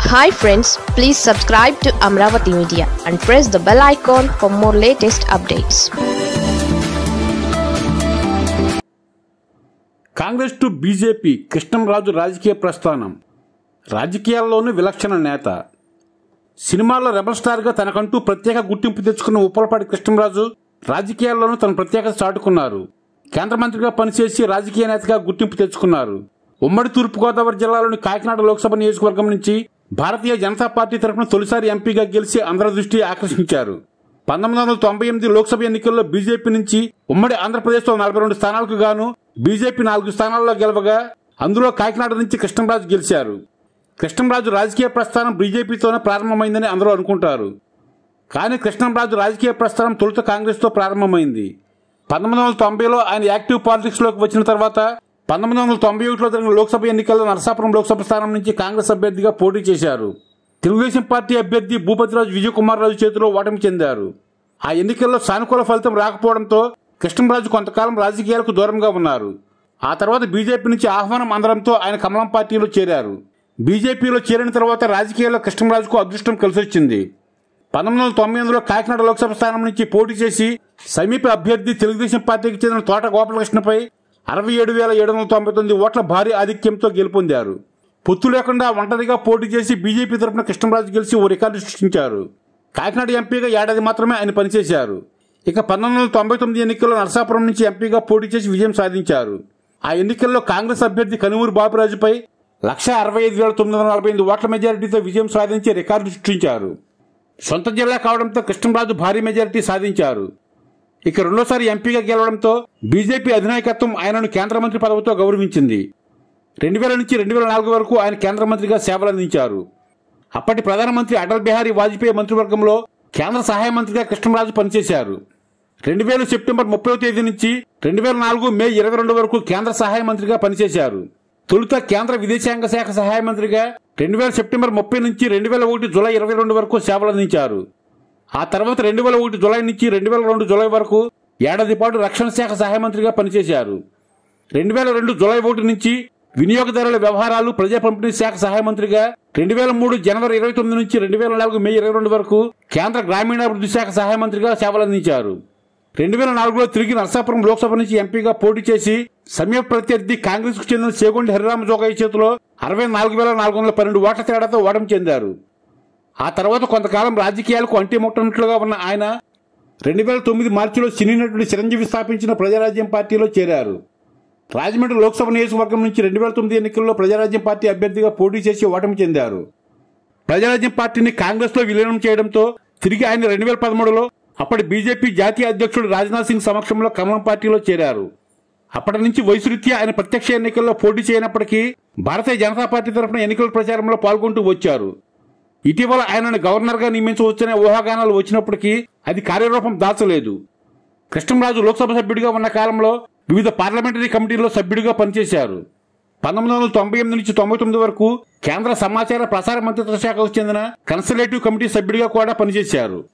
hi friends please subscribe to Amaravati media and press the bell icon for more latest updates Congress to BJP Krishnamraju రాజకీయ ప్రస్థానం రాజకీయాల్లోనూ విలక్షణ నేత సినిమాల్లో rebel స్టార్గా తనకంటూ ప్రత్యేక గుర్తింపు తెచ్చుకున్న ఉప్పలపాటి కృష్ణంరాజు రాజకీయాల్లోనూ తన ప్రత్యేకత చాటుకున్నారు కేంద్ర మంత్రిగా పనిచేసి రాజకీయ నేతగా గుర్తింపు తెచ్చుకున్నారు ఉమ్మడి తూర్పుగోదావరి జిల్లాలోని కాకినాడ లోక్సభ నియోజకవర్గం నుంచి భారతీయ జనతా పార్టీ తరఫున తొలిసారి ఎంపీగా గెలిచి అందరి దృష్టి ఆకర్షించారు పంతొమ్మిది వందల తొంభై ఎనిమిది లోక్సభ ఎన్నికల్లో బీజేపీ నుంచి ఉమ్మడి ఆంధ్రప్రదేశ్లో నలభై రెండు స్థానాలకు గాను బీజేపీ నాలుగు స్థానాల్లో గెలవగా అందులో కాకినాడ నుంచి కృష్ణంరాజు గెలిచారు కృష్ణంరాజు రాజకీయ ప్రస్థానం బీజేపీతోనే ప్రారంభమైందని అందరూ అనుకుంటారు కానీ కృష్ణంరాజు రాజకీయ ప్రస్థానం తొలుత కాంగ్రెస్తో ప్రారంభమైంది పంతొమ్మిది వందల తొంభైలో ఆయన యాక్టివ్ పాలిటిక్స్లోకి వచ్చిన తర్వాత పంతొమ్మిది వందల తొంభై ఒకటిలో జరిగిన లోక్సభ ఎన్నికల్లో నరసాపురం లోక్సభ స్థానం నుంచి కాంగ్రెస్ అభ్యర్థిగా పోటీ చేశారు తెలుగుదేశం పార్టీ అభ్యర్థి భూపతిరాజు విజయకుమార్ రాజు చేతిలో ఓటమి చెందారు ఆ ఎన్నికల్లో సానుకూల ఫలితం రాకపోవడంతో కృష్ణంరాజు కొంతకాలం రాజకీయాలకు దూరంగా ఉన్నారు ఆ తర్వాత బీజేపీ నుంచి ఆహ్వానం అందడంతో ఆయన కమలం పార్టీలో చేరారు బీజేపీలో చేరిన తర్వాత రాజకీయాల్లో కృష్ణంరాజుకు అదృష్టం కలిసొచ్చింది పంతొమ్మిది వందల తొంభై ఎనిమిదిలో కాకినాడ లోక్సభ స్థానం నుంచి పోటీ చేసి సమీప అభ్యర్థి తెలుగుదేశం పార్టీకి చెందిన తోట గోపాలకృష్ణపై అరవై ఏడు వేల ఏడు వందల తొంభై తొమ్మిది ఓట్ల భారీ ఆధిక్యంతో గెలుపొందారు పొత్తు లేకుండా ఒంటరిగా పోటీ చేసి బీజేపీ తరఫున కృష్ణరాజు గెలిచి ఓ రికార్డు సృష్టించారు కాకినాడ ఎంపీగా ఏడాది మాత్రమే ఆయన పనిచేశారు ఇక పంతొమ్మిది వందల తొంభై తొమ్మిది ఎన్నికల్లో నరసాపురం నుంచి ఎంపీగా పోటీ చేసి విజయం సాధించారు ఆ ఎన్నికల్లో కాంగ్రెస్ అభ్యర్థి కనుమూరు బాబురాజుపై లక్ష అరవై ఐదు వేల తొమ్మిది వందల నలభై ఎనిమిది ఓట్ల మెజారిటీతో విజయం సాధించి రికార్డు సృష్టించారు సొంత జిల్లా కావడంతో కృష్ణరాజు భారీ మెజారిటీ సాధించారు ఇక రెండోసారి ఎంపీగా గెలవడంతో బీజేపీ అధినాయకత్వం ఆయనను కేంద్ర మంత్రి పదవితో గౌరవించింది రెండు వేల నుంచి రెండు వేల నాలుగు వరకు ఆయన కేంద్ర మంత్రిగా సేవలందించారు అప్పటి ప్రధానమంత్రి అటల్ బిహారీ వాజ్పేయి మంత్రివర్గంలో కేంద్ర సహాయ మంత్రిగా కృష్ణరాజు పనిచేశారు రెండు వేల సెప్టెంబర్ ముప్పై తేదీ నుంచి రెండు వేల నాలుగు మే ఇరవై రెండు వరకు కేంద్ర సహాయ మంత్రిగా పనిచేశారు తొలుత కేంద్ర విదేశాంగ శాఖ సహాయ మంత్రిగా రెండు వేల సెప్టెంబర్ ముప్పై నుంచి రెండు వేల ఒకటి జూలై ఇరవై రెండు వరకు సేవలందించారు ఆ తర్వాత రెండు వేల ఒకటి జులై నుంచి రెండు వేల రెండు జులై వరకు ఏడాది పాటు రక్షణ శాఖ సహాయ మంత్రిగా పనిచేశారు రెండు వేల రెండు జులై ఒకటి నుంచి వినియోగదారుల వ్యవహారాలు ప్రజా పంపిణీ శాఖ సహాయ మంత్రిగా రెండు వేల మూడు జనవరి ఇరవై తొమ్మిది నుంచి రెండు వేల నాలుగు మే ఇరవై రెండు వరకు కేంద్ర గ్రామీణాభివృద్ధి శాఖ సహాయ మంత్రిగా సేవలందించారు రెండు వేల నాలుగులో తిరిగి నరసాపురం లోక్సభ నుంచి ఎంపీగా పోటీ చేసి సమీప ప్రత్యర్థి కాంగ్రెస్ కు చెందిన చేగొండి హరిరామ జోగయ్య చేతిలో అరవై నాలుగు వేల నాలుగు వందల పన్నెండు ఓట్ల తేడాతో ఓటమి చెందారు ఆ తర్వాత కొంతకాలం రాజకీయాలకు అంటిముట్టనట్లుగా ఉన్న ఆయన రెండు వేల తొమ్మిది మార్చిలో సినీ నటుడు చిరంజీవి స్థాపించిన ప్రజారాజ్యం పార్టీలో చేరారు రాజమండ్రి లోక్సభ నియోజకవర్గం నుంచి రెండు వేల తొమ్మిది ఎన్నికల్లో ప్రజారాజ్యం పార్టీ అభ్యర్థిగా పోటీ చేసి ఓటమి చెందారు ప్రజారాజ్యం పార్టీని కాంగ్రెస్ లో విలీనం చేయడంతో తిరిగి ఆయన రెండు వేల పదమూడులో అప్పటి బీజేపీ జాతీయ అధ్యక్షుడు రాజ్నాథ్ సింగ్ సమక్షంలో కమలం పార్టీలో చేరారు అప్పటి నుంచి వయసురీత్యా ఆయన ప్రత్యక్ష ఎన్నికల్లో పోటీ చేయనప్పటికీ భారతీయ జనతా పార్టీ తరఫున ఎన్నికల ప్రచారంలో పాల్గొంటూ వచ్చారు ఇటీవల ఆయనను గవర్నర్గా నియమించవచ్చనే ఊహాగానాలు వచ్చినప్పటికీ అది కార్యరూపం దాచలేదు కృష్ణంరాజు లోక్సభ సభ్యుడిగా ఉన్న కాలంలో వివిధ పార్లమెంటరీ కమిటీల్లో సభ్యుడిగా పనిచేశారు పంతొమ్మిది వందల తొంభై ఎనిమిది నుంచి తొంభై తొమ్మిది వరకు కేంద్ర సమాచార ప్రసార మంత్రిత్వ శాఖకు చెందిన కన్సలేటివ్ కమిటీ సభ్యుడిగా కూడా పనిచేశారు